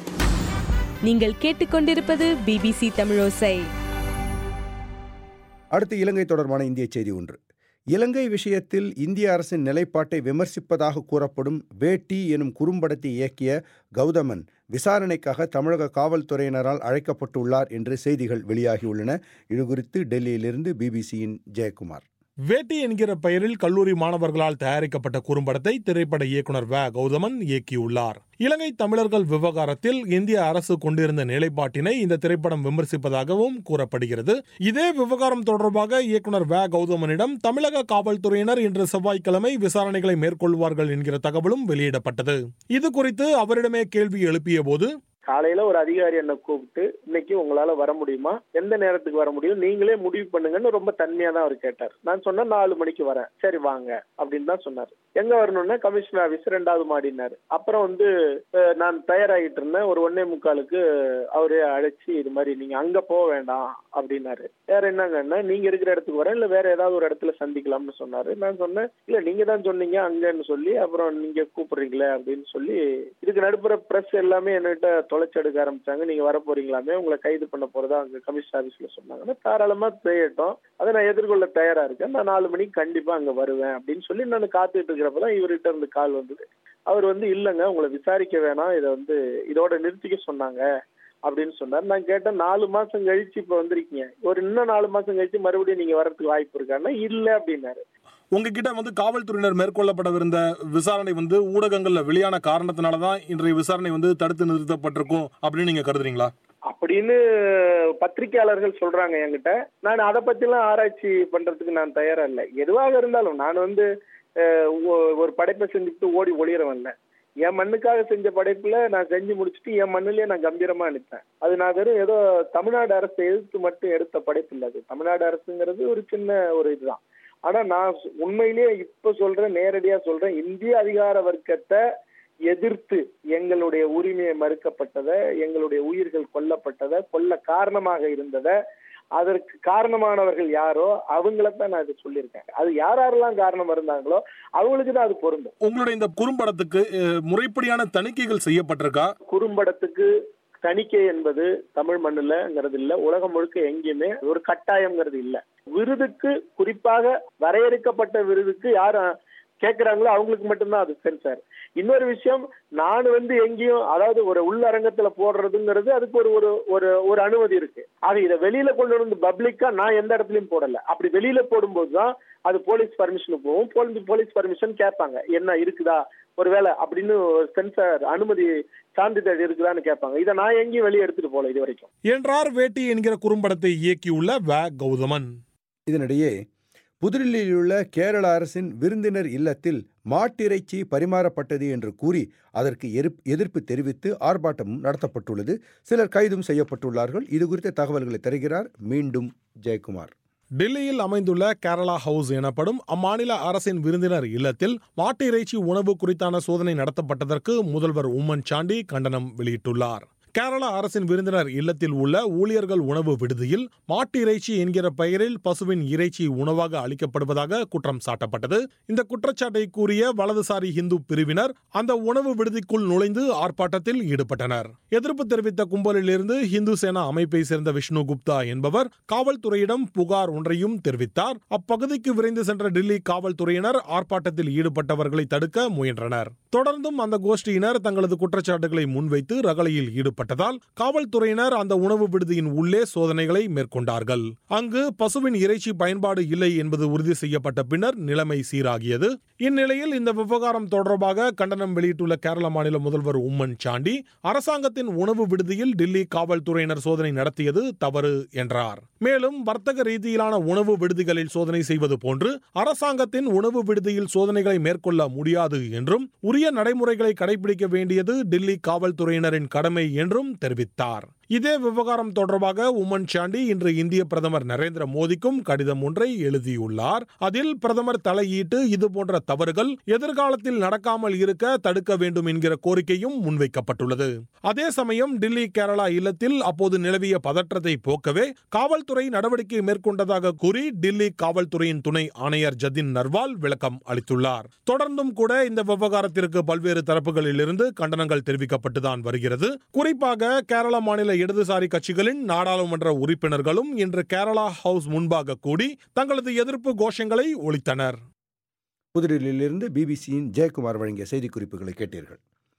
நீங்கள் கேட்டுக்கொண்டிருப்பது பிபிசி தமிழோசை அடுத்து இலங்கை தொடர்பான இந்திய செய்தி ஒன்று இலங்கை விஷயத்தில் இந்திய அரசின் நிலைப்பாட்டை விமர்சிப்பதாக கூறப்படும் வேட்டி எனும் குறும்படத்தை இயக்கிய கௌதமன் விசாரணைக்காக தமிழக காவல்துறையினரால் அழைக்கப்பட்டுள்ளார் என்று செய்திகள் வெளியாகியுள்ளன இதுகுறித்து டெல்லியிலிருந்து பிபிசியின் ஜெயக்குமார் வேட்டி என்கிற பெயரில் கல்லூரி மாணவர்களால் தயாரிக்கப்பட்ட குறும்படத்தை திரைப்பட இயக்குனர் வ கௌதமன் இயக்கியுள்ளார் இலங்கை தமிழர்கள் விவகாரத்தில் இந்திய அரசு கொண்டிருந்த நிலைப்பாட்டினை இந்த திரைப்படம் விமர்சிப்பதாகவும் கூறப்படுகிறது இதே விவகாரம் தொடர்பாக இயக்குனர் வ கௌதமனிடம் தமிழக காவல்துறையினர் இன்று செவ்வாய்க்கிழமை விசாரணைகளை மேற்கொள்வார்கள் என்கிற தகவலும் வெளியிடப்பட்டது இது குறித்து அவரிடமே கேள்வி எழுப்பிய போது காலையில ஒரு அதிகாரி என்னை கூப்பிட்டு இன்னைக்கு உங்களால வர முடியுமா எந்த நேரத்துக்கு வர முடியும் நீங்களே முடிவு பண்ணுங்கன்னு ரொம்ப தன்மையா தான் அவர் கேட்டார் நான் சொன்னேன் நாலு மணிக்கு வரேன் சரி வாங்க அப்படின்னு தான் சொன்னார் எங்க வரணும்னா கமிஷனர் ஆபீஸ் ரெண்டாவது மாடினாரு அப்புறம் வந்து அஹ், நான் தயாராகிட்டு இருந்தேன் ஒரு ஒன்னே முக்காலுக்கு அவரே அழைச்சி இது மாதிரி நீங்க அங்க போக வேண்டாம் அப்படின்னாரு வேற என்னங்கன்னா நீங்க இருக்கிற இடத்துக்கு வரேன் இல்ல வேற ஏதாவது ஒரு இடத்துல சந்திக்கலாம்னு சொன்னாரு நான் சொன்னேன் இல்ல நீங்க தான் சொன்னீங்க அங்கன்னு சொல்லி அப்புறம் நீங்க கூப்பிடுறீங்களே அப்படின்னு சொல்லி இதுக்கு நடுப்புற பிரஸ் எல்லாமே என்கிட்ட தொலைச்சு எடுக்க ஆரம்பிச்சாங்க நீங்க வர போறீங்களாமே உங்களை கைது பண்ண போறதா அங்க கமிஷன் ஆபீஸ்ல சொன்னாங்கன்னா தாராளமா செய்யட்டும் அதை நான் எதிர்கொள்ள தயாரா இருக்கேன் நான் நாலு மணிக்கு கண்டிப்பா அங்க வருவேன் அப்படின்னு சொல்லி நான் காத்துட்டு இருக்கிறப்பதான் இவர்கிட்ட இருந்து கால் வந்தது அவர் வந்து இல்லைங்க உங்களை விசாரிக்க வேணாம் இதை வந்து இதோட நிறுத்திக்க சொன்னாங்க அப்படின்னு சொன்னார் நான் கேட்டேன் நாலு மாசம் கழிச்சு இப்ப வந்திருக்கீங்க ஒரு இன்னும் நாலு மாசம் கழிச்சு மறுபடியும் நீங்க வர்றதுக்கு வாய்ப்பு இருக்கான்னா இல்ல அப்படின்னாரு உங்ககிட்ட வந்து காவல்துறையினர் மேற்கொள்ளப்படவிருந்த விசாரணை வந்து ஊடகங்கள்ல வெளியான காரணத்தினால தான் இன்றைய விசாரணை வந்து தடுத்து நிறுத்தப்பட்டிருக்கும் அப்படின்னு நீங்க கருதுறீங்களா அப்படின்னு பத்திரிகையாளர்கள் சொல்றாங்க என்கிட்ட நான் அதை பத்திலாம் ஆராய்ச்சி பண்றதுக்கு நான் தயாரா இல்லை எதுவாக இருந்தாலும் நான் வந்து அஹ், ஒ- ஒரு படைப்பை செஞ்சுட்டு ஓடி ஒளியறவன் இல்ல என் மண்ணுக்காக செஞ்ச படைப்புல நான் செஞ்சு முடிச்சுட்டு என் மண்ணுலயே நான் கம்பீரமா நிற்பேன் அது நான் வெறும் ஏதோ தமிழ்நாடு அரசை எதிர்த்து மட்டும் எடுத்த படைப்பு இல்லை அது தமிழ்நாடு அரசுங்கிறது ஒரு சின்ன ஒரு இதுதான் ஆனா நான் சொ- உண்மையிலேயே இப்ப சொல்றேன் நேரடியா சொல்றேன் இந்திய அதிகார வர்க்கத்தை எதிர்த்து எங்களுடைய உரிமையை மறுக்கப்பட்டதை எங்களுடைய உயிர்கள் கொல்லப்பட்டதை கொல்ல காரணமாக இருந்ததை அதற்கு காரணமானவர்கள் யாரோ அவங்களத்தான் நான் இது சொல்லியிருக்கேன் அது யார் யாரெல்லாம் காரணம் இருந்தாங்களோ அவங்களுக்கு தான் அது பொருந்தும் உங்களுடைய இந்த குறும்படத்துக்கு அஹ், முறைப்படியான தணிக்கைகள் செய்யப்பட்டிருக்கா குறும்படத்துக்கு தணிக்கை என்பது தமிழ் மண்ணுலங்கிறது இல்ல உலகம் முழுக்க எங்கேயுமே ஒரு கட்டாயம்ங்கிறது இல்ல விருதுக்கு குறிப்பாக வரையறுக்கப்பட்ட விருதுக்கு யார் கேட்கறாங்களோ அவங்களுக்கு மட்டும்தான் அது சென்சார் இன்னொரு விஷயம் நான் வந்து எங்கேயும் அதாவது ஒரு உள்ளரங்கத்துல போடுறதுங்கிறது அதுக்கு ஒரு ஒரு ஒரு ஒரு அனுமதி இருக்கு அது இதை வெளியில கொண்டு வந்து பப்ளிக்கா நான் எந்த இடத்துலயும் போடல அப்படி வெளியில போடும்போது தான் அது போலீஸ் பர்மிஷனுக்கு போகும் போலீஸ் போலீஸ் பர்மிஷன் கேட்பாங்க என்ன இருக்குதா ஒருவேளை அப்படின்னு சென்சார் அனுமதி சான்றிதழ் இருக்குதான்னு கேட்பாங்க இதை நான் எங்கேயும் வெளியே எடுத்துட்டு போல இது வரைக்கும் என்றார் வேட்டி என்கிற குறும்படத்தை இயக்கியுள்ள வே கௌதமன் இதனிடையே புதுடில்லியில் உள்ள கேரள அரசின் விருந்தினர் இல்லத்தில் மாட்டிறைச்சி பரிமாறப்பட்டது என்று கூறி அதற்கு எதிர்ப்- எதிர்ப்பு தெரிவித்து ஆர்ப்பாட்டமும் நடத்தப்பட்டுள்ளது சிலர் கைதும் செய்யப்பட்டுள்ளார்கள் இது குறித்த தகவல்களை தருகிறார் மீண்டும் ஜெயக்குமார் டெல்லியில் அமைந்துள்ள கேரளா ஹவுஸ் எனப்படும் அம்மாநில அரசின் விருந்தினர் இல்லத்தில் மாட்டு இறைச்சி உணவு குறித்தான சோதனை நடத்தப்பட்டதற்கு முதல்வர் உம்மன் சாண்டி கண்டனம் வெளியிட்டுள்ளார் கேரளா அரசின் விருந்தினர் இல்லத்தில் உள்ள ஊழியர்கள் உணவு விடுதியில் மாட்டு இறைச்சி என்கிற பெயரில் பசுவின் இறைச்சி உணவாக அளிக்கப்படுவதாக குற்றம் சாட்டப்பட்டது இந்த குற்றச்சாட்டை கூறிய வலதுசாரி இந்து பிரிவினர் அந்த உணவு விடுதிக்குள் நுழைந்து ஆர்ப்பாட்டத்தில் ஈடுபட்டனர் எதிர்ப்பு தெரிவித்த கும்பலிலிருந்து இந்து சேனா அமைப்பை சேர்ந்த விஷ்ணு குப்தா என்பவர் காவல்துறையிடம் புகார் ஒன்றையும் தெரிவித்தார் அப்பகுதிக்கு விரைந்து சென்ற டெல்லி காவல்துறையினர் ஆர்ப்பாட்டத்தில் ஈடுபட்டவர்களை தடுக்க முயன்றனர் தொடர்ந்தும் அந்த கோஷ்டியினர் தங்களது குற்றச்சாட்டுகளை முன்வைத்து ரகளையில் ஈடுபட்டதால் காவல்துறையினர் அந்த உணவு விடுதியின் உள்ளே சோதனைகளை மேற்கொண்டார்கள் அங்கு பசுவின் இறைச்சி பயன்பாடு இல்லை என்பது உறுதி செய்யப்பட்ட பின்னர் நிலைமை சீராகியது இந்நிலையில் இந்த விவகாரம் தொடர்பாக கண்டனம் வெளியிட்டுள்ள கேரள மாநில முதல்வர் உம்மன் சாண்டி அரசாங்கத்தின் உணவு விடுதியில் டெல்லி காவல்துறையினர் சோதனை நடத்தியது தவறு என்றார் மேலும் வர்த்தக ரீதியிலான உணவு விடுதிகளில் சோதனை செய்வது போன்று அரசாங்கத்தின் உணவு விடுதியில் சோதனைகளை மேற்கொள்ள முடியாது என்றும் உரிய நடைமுறைகளை கடைபிடிக்க வேண்டியது டெல்லி காவல்துறையினரின் கடமை என்றும் தெரிவித்தார் இதே விவகாரம் தொடர்பாக உம்மன் சாண்டி இன்று இந்திய பிரதமர் நரேந்திர மோடிக்கும் கடிதம் ஒன்றை எழுதியுள்ளார் அதில் பிரதமர் தலையீட்டு இதுபோன்ற தவறுகள் எதிர்காலத்தில் நடக்காமல் இருக்க தடுக்க வேண்டும் என்கிற கோரிக்கையும் முன்வைக்கப்பட்டுள்ளது அதே சமயம் டெல்லி கேரளா இல்லத்தில் அப்போது நிலவிய பதற்றத்தை போக்கவே காவல்துறை நடவடிக்கை மேற்கொண்டதாக கூறி டெல்லி காவல்துறையின் துணை ஆணையர் ஜதின் நர்வால் விளக்கம் அளித்துள்ளார் தொடர்ந்தும் கூட இந்த விவகாரத்திற்கு பல்வேறு தரப்புகளிலிருந்து கண்டனங்கள் தெரிவிக்கப்பட்டுதான் வருகிறது குறிப்பாக கேரள மாநில இடதுசாரி கட்சிகளின் நாடாளுமன்ற உறுப்பினர்களும் இன்று கேரளா ஹவுஸ் முன்பாக கூடி தங்களது எதிர்ப்பு கோஷங்களை ஒலித்தனர் புதுடில்லியிலிருந்து பிபிசியின் ஜெயக்குமார் வழங்கிய செய்திக்குறிப்புகளை கேட்டீர்கள்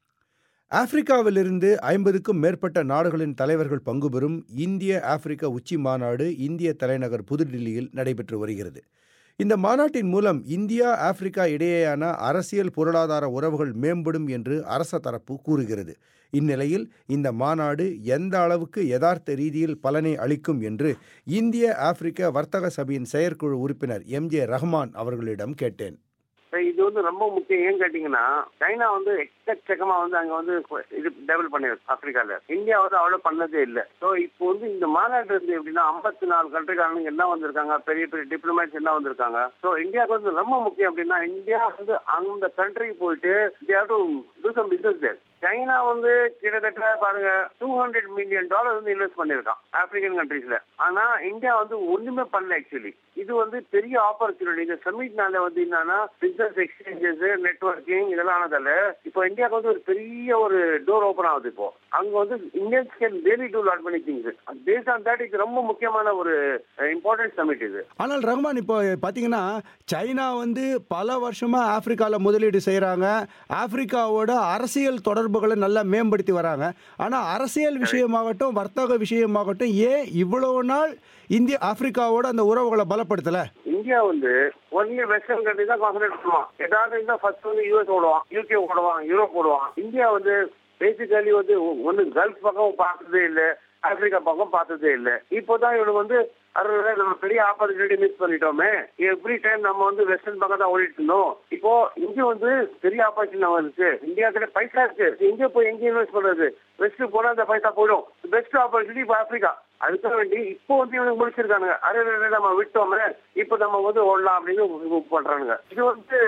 ஆப்பிரிக்காவிலிருந்து ஐம்பதுக்கும் மேற்பட்ட நாடுகளின் தலைவர்கள் பங்கு பெறும் இந்திய ஆப்பிரிக்க உச்சி மாநாடு இந்திய தலைநகர் புதுடில்லியில் நடைபெற்று வருகிறது இந்த மாநாட்டின் மூலம் இந்தியா ஆப்பிரிக்கா இடையேயான அரசியல் பொருளாதார உறவுகள் மேம்படும் என்று அரச தரப்பு கூறுகிறது இந்நிலையில் இந்த மாநாடு எந்த அளவுக்கு யதார்த்த ரீதியில் பலனை அளிக்கும் என்று இந்திய ஆப்பிரிக்க வர்த்தக சபையின் செயற்குழு உறுப்பினர் எம் ஜே ரஹ்மான் அவர்களிடம் கேட்டேன் இது வந்து ரொம்ப முக்கியம் ஏன்னு கேட்டீங்கன்னா சைனா வந்து எக்கச்சக்கமா வந்து அங்க வந்து இது டெவலப் பண்ணிருக்கு ஆப்பிரிக்கால இந்தியா வந்து அவ்வளவு பண்ணதே இல்லை ஸோ இப்போ வந்து இந்த மாநாடு இருந்து எப்படின்னா ஐம்பத்தி நாலு கண்ட்ரிக்காரங்க எல்லாம் வந்திருக்காங்க பெரிய பெரிய டிப்ளமேட்ஸ் எல்லாம் வந்திருக்காங்க ஸோ இந்தியாவுக்கு வந்து ரொம்ப முக்கியம் அப்படின்னா இந்தியா வந்து அந்த கண்ட்ரிக்கு போயிட்டு டூ சம் பிசினஸ் சைனா வந்து கிட்டத்தட்ட பாருங்க டூ ஹண்ட்ரட் மில்லியன் டாலர் வந்து இன்வெஸ்ட் பண்ணிருக்கான் ஆப்பிரிக்கன் கண்ட்ரீஸ்ல ஆனா இந்தியா வந்து ஒண்ணுமே பண்ணல ஆக்சுவலி இது வந்து பெரிய ஆப்பர்ச்சுனிட்டி இந்த சமிட்னால வந்து என்னன்னா பிசினஸ் எக்ஸ்சேஞ்சஸ் நெட்ஒர்க்கிங் இதெல்லாம் ஆனதால இப்போ இந்தியாவுக்கு வந்து ஒரு பெரிய ஒரு டோர் ஓபன் ஆகுது இப்போ அங்க வந்து Indians can really do lot many things based on that இது ரொம்ப முக்கியமான ஒரு இம்பார்ட்டன்ட் சமிட் இது ஆனால் ரஹ்மான் இப்போ பார்த்தீங்கன்னா சைனா வந்து பல வருஷமா ஆப்பிரிக்காவில் முதலீடு செய்கிறாங்க ஆப்பிரிக்காவோட அரசியல் தொடர்புகளை நல்லா மேம்படுத்தி வராங்க ஆனால் அரசியல் விஷயமாகட்டும் வர்த்தக விஷயமாகட்டும் ஏன் இவ்வளவு நாள் இந்தியா ஆப்பிரிக்காவோட அந்த உறவுகளை பலப்படுத்தல இந்தியா வந்து ஒன்லி வெஸ்டர்ன் கண்ட்ரி தான் கான்சன்ட்ரேட் பண்ணுவான் ஏதாவது இருந்தா ஃபர்ஸ்ட் வந்து யூஎஸ் ஓடுவான் யூகே ஓடுவான் யூரோப் ஓடுவான் இந்தியா வந்து பேசிக்கலி வந்து ஒன்னு கல்ஃப் பக்கம் பார்த்ததே இல்லை ஆப்பிரிக்கா பக்கம் பார்த்ததே இல்லை இப்போதான் இவனுக்கு வந்து அறுபது நம்ம பெரிய ஆப்பர்ச்சுனிட்டி மிஸ் பண்ணிட்டோமே எவ்ரி டைம் நம்ம வந்து வெஸ்டர்ன் பக்கம் தான் ஓடிட்டு இருந்தோம் இப்போ இங்க வந்து பெரிய ஆப்பர்ச்சுனிட்டி வந்துச்சு இந்தியா கிட்ட பைசா இருக்கு இங்க போய் எங்க இன்வெஸ்ட் பண்றது வெஸ்ட் போனா அந்த பைசா போயிடும் பெஸ்ட் ஆப்பர்ச்சுனிட்டி இப்போ ஆப்பிரிக்கா அதுக்காக வேண்டி இப்போ வந்து இவனுக்கு முடிச்சிருக்கானுங்க அறுபது நம்ம விட்டோமே இப்போ நம்ம வந்து ஓடலாம் அப்படின்னு பண்றானுங்க இது வந்து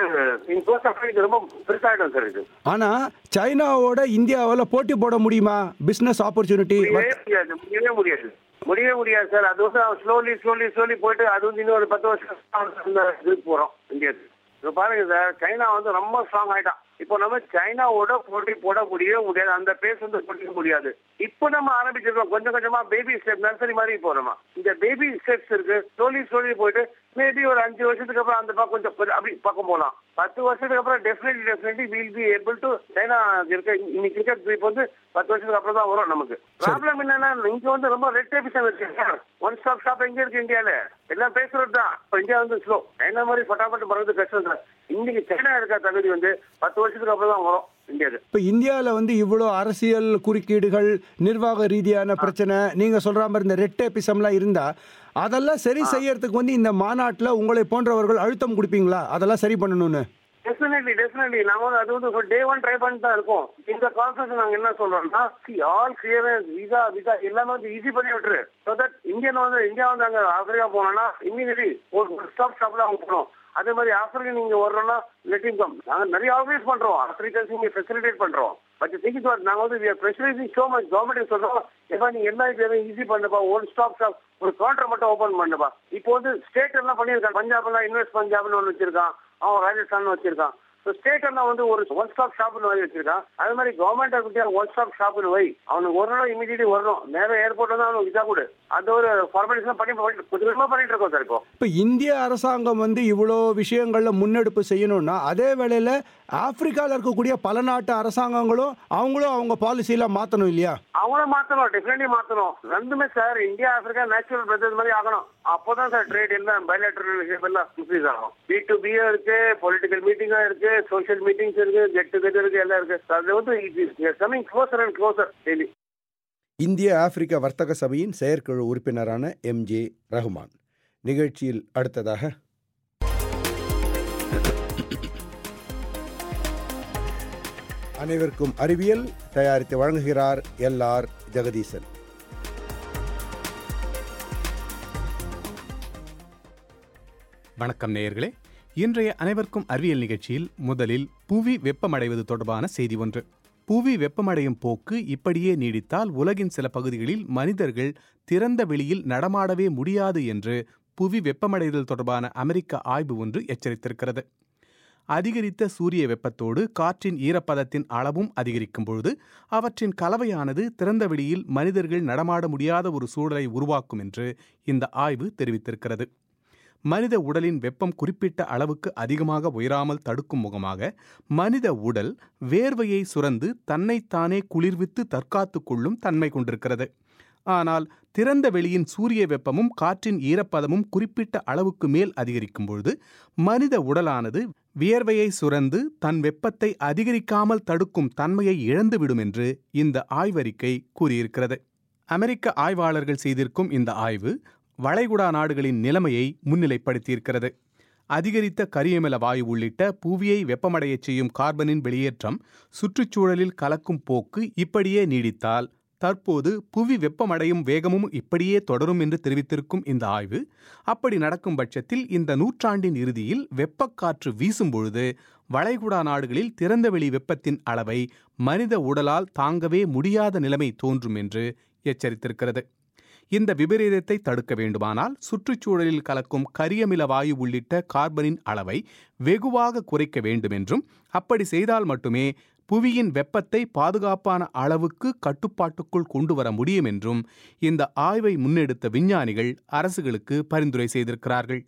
இது ரொம்ப பெருசாயிடும் சார் இது ஆனா சைனாவோட இந்தியாவில் போட்டி போட முடியுமா பிசினஸ் ஆப்பர்ச்சுனிட்டி முடியவே முடியாது முடியவே முடியாது முடியவே முடியாது சார் அது வந்து ஸ்லோலி ஸ்லோலி ஸ்லோலி போயிட்டு அது வந்து இன்னும் ஒரு பத்து வருஷம் அந்த இதுக்கு போறோம் இந்தியாவுக்கு இப்போ பாருங்க சார் சைனா வந்து ரொம்ப ஸ்ட்ராங் ஆயிட்டான் இப்போ நம்ம சைனாவோட போட்டி போட முடியவே முடியாது அந்த பேஸ் வந்து போட்டிக்க முடியாது இப்போ நம்ம ஆரம்பிச்சிருக்கோம் கொஞ்சம் கொஞ்சமா பேபி ஸ்டெப் நர்சரி மாதிரி போறோமா இந்த பேபி ஸ்டெப்ஸ் இருக்கு ஸ்லோலி ஸ்லோலி போயிட்டு மேபி ஒரு அஞ்சு வருஷத்துக்கு அப்புறம் அந்த பக்கம் கொஞ்சம் அப்படி பக்கம் போகலாம் பத்து வருஷத்துக்கு அப்புறம் definitely definitely will be able to China இருக்க இன்னைக்கு இருக்க இப்போ வந்து பத்து வருஷத்துக்கு அப்புறம் தான் வரும் நமக்கு ப்ராப்ளம் என்னன்னா இங்க வந்து ரொம்ப ரெட் டேபிசம் இருக்கு ஒன் ஸ்டாப் ஷாப் எங்க இருக்கு இந்தியால எல்லாம் பேசுறது தான் இப்போ இந்தியா வந்து ஸ்லோ சைனா மாதிரி பட்டாபட்டு வர்றது கஷ்டம் தான் இன்னைக்கு சைனா இருக்க தகுதி வந்து பத்து வருஷத்துக்கு அப்புறம் தான் வரும் இந்தியாவுக்கு இப்போ இந்தியாவில் வந்து இவ்வளோ அரசியல் குறுக்கீடுகள் நிர்வாக ரீதியான பிரச்சனை நீங்கள் சொல்கிற மாதிரி இந்த ரெட் டேபிசம்லாம் இருந்தால் அதெல்லாம் சரி செய்யறதுக்கு வந்து இந்த மாநாட்டில் உங்களை போன்றவர்கள் அழுத்தம் கொடுப்பீங்களா அதெல்லாம் சரி பண்ணணும்னு டெஃபினெட்லி டெஃபினெட்லி நாம வந்து அது வந்து டே ஒன் ட்ரை பண்ணிட்டு தான் இருக்கோம் இந்த கான்ஃபரன்ஸ் நாங்க என்ன சொல்றோம்னா ஆல் கிளியரன்ஸ் விசா விசா எல்லாமே வந்து ஈஸி பண்ணி விட்டுரு ஸோ தட் இந்தியன் வந்து இந்தியா வந்து அங்க ஆப்பிரிக்கா போனோம்னா இம்மீடியட்லி ஒரு ஸ்டாப் ஸ்டாப்ல அவங்க போகணும் அதே மாதிரி ஆப்பிரிக்கன் நீங்க வர்றோம்னா லெட்டிங் கம் நாங்க நிறைய ஆர்கனைஸ் பண்றோம் ஆப்பிரிக்கன்ஸ் இங்க ஃபெசிலிட்டேட் பண்றோம் பட் திங்க் இட் நாங்க வந்து ஸ்பெஷலைசிங் ஷோ மச் கவர்மெண்ட் சொல்றோம் எப்பா நீங்க எல்லா இது ஈஸி பண்ணுப்பா ஒன் ஸ்டாப் ஸ்டாப் ஒரு கவுண்டர் மட்டும் ஓபன் பண்ணுப்பா இப்போ வந்து ஸ்டேட் எல்லாம் பண்ணியிருக்கான் பஞ்சாப் எல்லாம் இன்வெஸ்ட் பஞ்சாப்னு ஒன்று வச்சிருக்கான் அவன் ராஜஸ்தான் வச்சிருக்கான் ஸோ ஸ்டேட் எல்லாம் வந்து ஒரு ஒன் ஸ்டாப் ஷாப்னு மாதிரி வச்சிருக்கான் அது மாதிரி கவர்மெண்ட் கிட்டே ஒன் ஸ்டாப் ஷாப்னு வை அவனுக்கு ஒரு நாள் இமீடியட்லி வரணும் நேரம் ஏர்போர்ட் வந்து அவனுக்கு விசா கொடு அந்த ஒரு ஃபார்மாலிட்டிஸ் பண்ணி கொஞ்சம் கொஞ்சமா பண்ணிட்டு இருக்கோம் சார் இப்போ இப்போ இந்திய அரசாங்கம் வந்து இவ்வளோ விஷயங்களில் முன்னெடுப்பு செய்யணும்னா அதே வேளையில் ஆப்பிரிக்காவில் இருக்கக்கூடிய பல நாட்டு அரசாங்கங்களும் அவங்களும் அவங்க பாலிசியெல்லாம் மாற்றணும் இல்லையா அவங்கள மாத்தணும் டெஃபினெட்லி மாத்தணும் ரெண்டுமே sir India Africa natural brothers மாதிரி ஆகணும் அப்போதான் சார் ட்ரேட் எல்லாம் பைலேட்டரல் எல்லாம் இன்க்ரீஸ் ஆகும் பி டு பியா இருக்கு பொலிட்டிக்கல் மீட்டிங்கா இருக்கு சோஷியல் மீட்டிங்ஸ் இருக்கு கெட் டுகெதர் இருக்கு எல்லாம் இருக்கு அது வந்து coming closer and closer daily இந்திய ஆப்பிரிக்க வர்த்தக சபையின் செயற்குழு உறுப்பினரான எம் ஜே ரஹ்மான் நிகழ்ச்சியில் அடுத்ததாக அனைவருக்கும் அறிவியல் தயாரித்து வழங்குகிறார் எல் ஆர் ஜெகதீசன் வணக்கம் நேயர்களே இன்றைய அனைவருக்கும் அறிவியல் நிகழ்ச்சியில் முதலில் புவி வெப்பமடைவது தொடர்பான செய்தி ஒன்று புவி வெப்பமடையும் போக்கு இப்படியே நீடித்தால் உலகின் சில பகுதிகளில் மனிதர்கள் திறந்த வெளியில் நடமாடவே முடியாது என்று புவி வெப்பமடைதல் தொடர்பான அமெரிக்க ஆய்வு ஒன்று எச்சரித்திருக்கிறது அதிகரித்த சூரிய வெப்பத்தோடு காற்றின் ஈரப்பதத்தின் அளவும் அதிகரிக்கும் பொழுது அவற்றின் கலவையானது திறந்த வெளியில் மனிதர்கள் நடமாட முடியாத ஒரு சூழலை உருவாக்கும் என்று இந்த ஆய்வு தெரிவித்திருக்கிறது மனித உடலின் வெப்பம் குறிப்பிட்ட அளவுக்கு அதிகமாக உயராமல் தடுக்கும் முகமாக மனித உடல் வேர்வையை சுரந்து தன்னைத்தானே குளிர்வித்து தற்காத்து கொள்ளும் தன்மை கொண்டிருக்கிறது ஆனால் திறந்த வெளியின் சூரிய வெப்பமும் காற்றின் ஈரப்பதமும் குறிப்பிட்ட அளவுக்கு மேல் அதிகரிக்கும் பொழுது மனித உடலானது வியர்வையை சுரந்து தன் வெப்பத்தை அதிகரிக்காமல் தடுக்கும் தன்மையை இழந்துவிடும் என்று இந்த ஆய்வறிக்கை கூறியிருக்கிறது அமெரிக்க ஆய்வாளர்கள் செய்திருக்கும் இந்த ஆய்வு வளைகுடா நாடுகளின் நிலைமையை முன்னிலைப்படுத்தியிருக்கிறது அதிகரித்த கரியமில வாயு உள்ளிட்ட புவியை வெப்பமடையச் செய்யும் கார்பனின் வெளியேற்றம் சுற்றுச்சூழலில் கலக்கும் போக்கு இப்படியே நீடித்தால் தற்போது புவி வெப்பமடையும் வேகமும் இப்படியே தொடரும் என்று தெரிவித்திருக்கும் இந்த ஆய்வு அப்படி நடக்கும் பட்சத்தில் இந்த நூற்றாண்டின் இறுதியில் வெப்பக்காற்று வீசும் பொழுது வளைகுடா நாடுகளில் திறந்தவெளி வெப்பத்தின் அளவை மனித உடலால் தாங்கவே முடியாத நிலைமை தோன்றும் என்று எச்சரித்திருக்கிறது இந்த விபரீதத்தை தடுக்க வேண்டுமானால் சுற்றுச்சூழலில் கலக்கும் கரியமில வாயு உள்ளிட்ட கார்பனின் அளவை வெகுவாக குறைக்க வேண்டும் என்றும் அப்படி செய்தால் மட்டுமே புவியின் வெப்பத்தை பாதுகாப்பான அளவுக்கு கட்டுப்பாட்டுக்குள் கொண்டு வர முடியும் என்றும் இந்த ஆய்வை முன்னெடுத்த விஞ்ஞானிகள் அரசுகளுக்கு பரிந்துரை செய்திருக்கிறார்கள்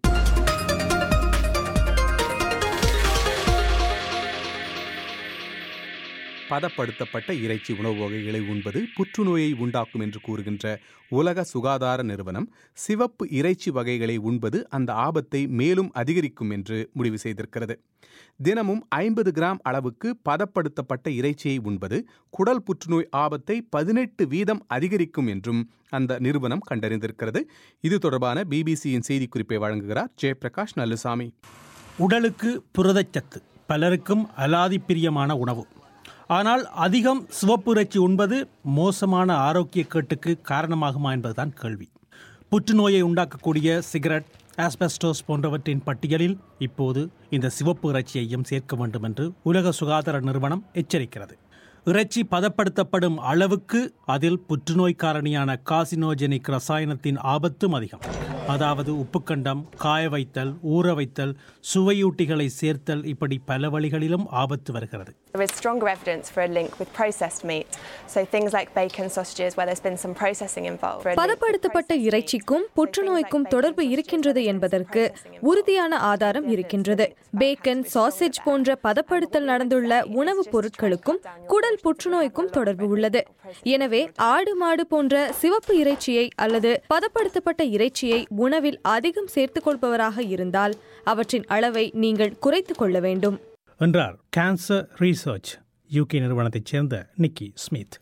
பதப்படுத்தப்பட்ட இறைச்சி உணவு வகைகளை உண்பது புற்றுநோயை உண்டாக்கும் என்று கூறுகின்ற உலக சுகாதார நிறுவனம் சிவப்பு இறைச்சி வகைகளை உண்பது அந்த ஆபத்தை மேலும் அதிகரிக்கும் என்று முடிவு செய்திருக்கிறது தினமும் ஐம்பது கிராம் அளவுக்கு பதப்படுத்தப்பட்ட இறைச்சியை உண்பது குடல் புற்றுநோய் ஆபத்தை பதினெட்டு வீதம் அதிகரிக்கும் என்றும் அந்த நிறுவனம் கண்டறிந்திருக்கிறது இது தொடர்பான பிபிசியின் செய்திக்குறிப்பை வழங்குகிறார் ஜெயபிரகாஷ் நல்லுசாமி உடலுக்கு புரதச்சத்து பலருக்கும் அலாதி பிரியமான உணவு ஆனால் அதிகம் சிவப்பு இறைச்சி உண்பது மோசமான ஆரோக்கிய கேட்டுக்கு காரணமாகுமா என்பதுதான் கேள்வி புற்றுநோயை உண்டாக்கக்கூடிய சிகரெட் ஆஸ்பெஸ்டோஸ் போன்றவற்றின் பட்டியலில் இப்போது இந்த சிவப்பு இறைச்சியையும் சேர்க்க வேண்டும் என்று உலக சுகாதார நிறுவனம் எச்சரிக்கிறது இறைச்சி பதப்படுத்தப்படும் அளவுக்கு அதில் புற்றுநோய் காரணியான காசினோஜெனிக் ரசாயனத்தின் ஆபத்தும் அதிகம் அதாவது உப்புக்கண்டம் காய வைத்தல் ஊற வைத்தல் சுவையூட்டிகளை சேர்த்தல் இப்படி பல வழிகளிலும் ஆபத்து வருகிறது There is stronger evidence for a link with processed meat. So things like bacon, sausages, where there's been some processing involved. for a link with பதப்படுத்தப்பட்ட இறைச்சிக்கும் புற்றுநோய்க்கும் தொடர்பு இருக்கின்றது என்பதற்கு உறுதியான ஆதாரம் இருக்கின்றது பேக்கன் சாசேஜ் போன்ற பதப்படுத்தல் நடந்துள்ள உணவுப் பொருட்களுக்கும் குடல் புற்றுநோய்க்கும் தொடர்பு உள்ளது எனவே ஆடு மாடு போன்ற சிவப்பு இறைச்சியை அல்லது பதப்படுத்தப்பட்ட இறைச்சியை உணவில் அதிகம் சேர்த்துக் கொள்பவராக இருந்தால் அவற்றின் அளவை நீங்கள் குறைத்துக் கொள்ள வேண்டும் என்றார் கேன்சர் ரீசர்ச் யூகே நிறுவனத்தைச் சேர்ந்த நிக்கி ஸ்மித்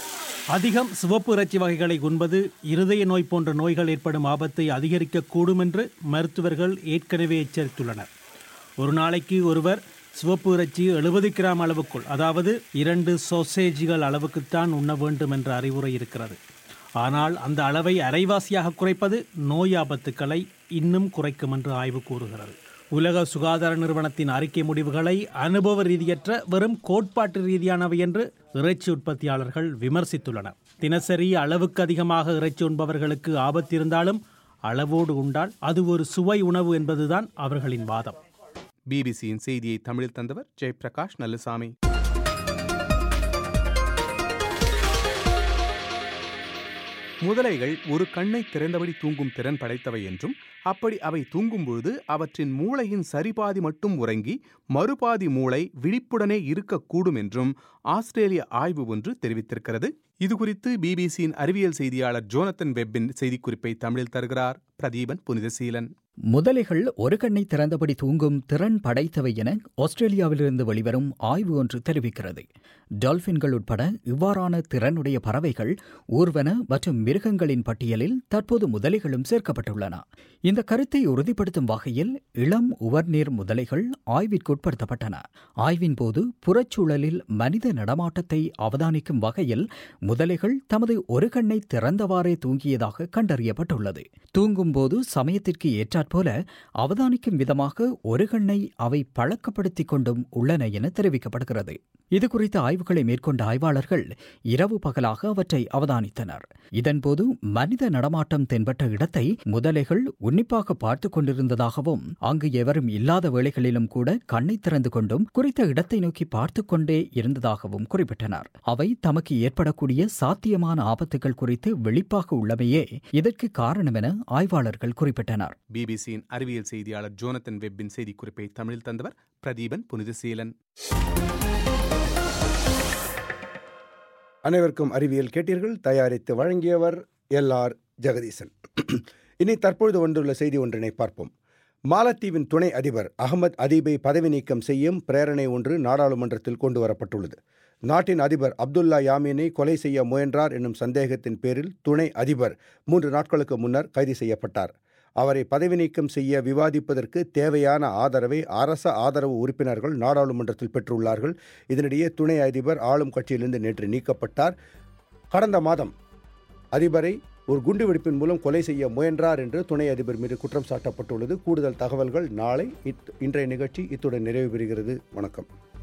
அதிகம் சிவப்பு இறைச்சி வகைகளை உண்பது இருதய நோய் போன்ற நோய்கள் ஏற்படும் ஆபத்தை அதிகரிக்கக்கூடும் என்று மருத்துவர்கள் ஏற்கனவே எச்சரித்துள்ளனர் ஒரு நாளைக்கு ஒருவர் சிவப்பு இறைச்சி எழுபது கிராம் அளவுக்குள் அதாவது இரண்டு சோசேஜிகள் அளவுக்குத்தான் உண்ண வேண்டும் என்ற அறிவுரை இருக்கிறது ஆனால் அந்த அளவை அரைவாசியாக குறைப்பது நோய் ஆபத்துக்களை இன்னும் குறைக்கும் என்று ஆய்வு கூறுகிறது உலக சுகாதார நிறுவனத்தின் அறிக்கை முடிவுகளை அனுபவ ரீதியற்ற வெறும் கோட்பாட்டு ரீதியானவை என்று இறைச்சி உற்பத்தியாளர்கள் விமர்சித்துள்ளனர் தினசரி அளவுக்கு அதிகமாக இறைச்சி உண்பவர்களுக்கு ஆபத்து இருந்தாலும் அளவோடு உண்டால் அது ஒரு சுவை உணவு என்பதுதான் அவர்களின் வாதம் பிபிசியின் செய்தியை தமிழில் தந்தவர் ஜெயபிரகாஷ் நல்லுசாமி முதலைகள் ஒரு கண்ணை திறந்தபடி தூங்கும் திறன் படைத்தவை என்றும் அப்படி அவை தூங்கும்பொழுது அவற்றின் மூளையின் சரிபாதி மட்டும் உறங்கி மறுபாதி மூளை விழிப்புடனே இருக்கக்கூடும் என்றும் ஆஸ்திரேலிய ஆய்வு ஒன்று தெரிவித்திருக்கிறது இதுகுறித்து பிபிசியின் அறிவியல் செய்தியாளர் ஜோனத்தன் வெப்பின் செய்திக்குறிப்பை தமிழில் தருகிறார் பிரதீபன் புனிதசீலன் முதலைகள் ஒரு கண்ணை திறந்தபடி தூங்கும் திறன் படைத்தவை என ஆஸ்திரேலியாவிலிருந்து வெளிவரும் ஆய்வு ஒன்று தெரிவிக்கிறது டால்பின்கள் உட்பட இவ்வாறான திறனுடைய பறவைகள் ஊர்வன மற்றும் மிருகங்களின் பட்டியலில் தற்போது முதலைகளும் சேர்க்கப்பட்டுள்ளன இந்த கருத்தை உறுதிப்படுத்தும் வகையில் இளம் உவர்நீர் முதலைகள் ஆய்விற்குட்படுத்தப்பட்டன ஆய்வின் போது புறச்சூழலில் மனித நடமாட்டத்தை அவதானிக்கும் வகையில் முதலைகள் தமது ஒரு கண்ணை திறந்தவாறே தூங்கியதாக கண்டறியப்பட்டுள்ளது தூங்கும்போது சமயத்திற்கு ஏற்றாற்போல அவதானிக்கும் விதமாக ஒரு கண்ணை அவை பழக்கப்படுத்திக் கொண்டும் உள்ளன என தெரிவிக்கப்படுகிறது இது குறித்த ஆய்வுகளை மேற்கொண்ட ஆய்வாளர்கள் இரவு பகலாக அவற்றை அவதானித்தனர் இதன்போது மனித நடமாட்டம் தென்பட்ட இடத்தை முதலைகள் உன்னிப்பாக பார்த்து கொண்டிருந்ததாகவும் அங்கு எவரும் இல்லாத வேளைகளிலும் கூட கண்ணை திறந்து கொண்டும் குறித்த இடத்தை நோக்கி பார்த்து கொண்டே இருந்ததாகவும் குறிப்பிட்டனர் அவை தமக்கு ஏற்படக்கூடிய சாத்தியமான ஆபத்துகள் குறித்து வெளிப்பாக உள்ளமையே இதற்கு காரணம் என ஆய்வாளர்கள் குறிப்பிட்டனர் பிபிசியின் அறிவியல் செய்தியாளர் ஜோனத்தன் வெப்பின் செய்திக்குறிப்பை தமிழில் தந்தவர் பிரதீபன் புனிதசீலன் அனைவருக்கும் அறிவியல் கேட்டீர்கள் தயாரித்து வழங்கியவர் எல் ஆர் ஜெகதீசன் இனி தற்பொழுது வந்துள்ள செய்தி ஒன்றினை பார்ப்போம் மாலத்தீவின் துணை அதிபர் அகமது அதீபை பதவி நீக்கம் செய்யும் பிரேரணை ஒன்று நாடாளுமன்றத்தில் கொண்டு வரப்பட்டுள்ளது நாட்டின் அதிபர் அப்துல்லா யாமீனை கொலை செய்ய முயன்றார் என்னும் சந்தேகத்தின் பேரில் துணை அதிபர் மூன்று நாட்களுக்கு முன்னர் கைது செய்யப்பட்டார் அவரை பதவி நீக்கம் செய்ய விவாதிப்பதற்கு தேவையான ஆதரவை அரச ஆதரவு உறுப்பினர்கள் நாடாளுமன்றத்தில் பெற்றுள்ளார்கள் இதனிடையே துணை அதிபர் ஆளும் கட்சியிலிருந்து நேற்று நீக்கப்பட்டார் கடந்த மாதம் அதிபரை ஒரு குண்டுவெடிப்பின் மூலம் கொலை செய்ய முயன்றார் என்று துணை அதிபர் மீது குற்றம் சாட்டப்பட்டுள்ளது கூடுதல் தகவல்கள் நாளை இன்றைய நிகழ்ச்சி இத்துடன் நிறைவு பெறுகிறது வணக்கம்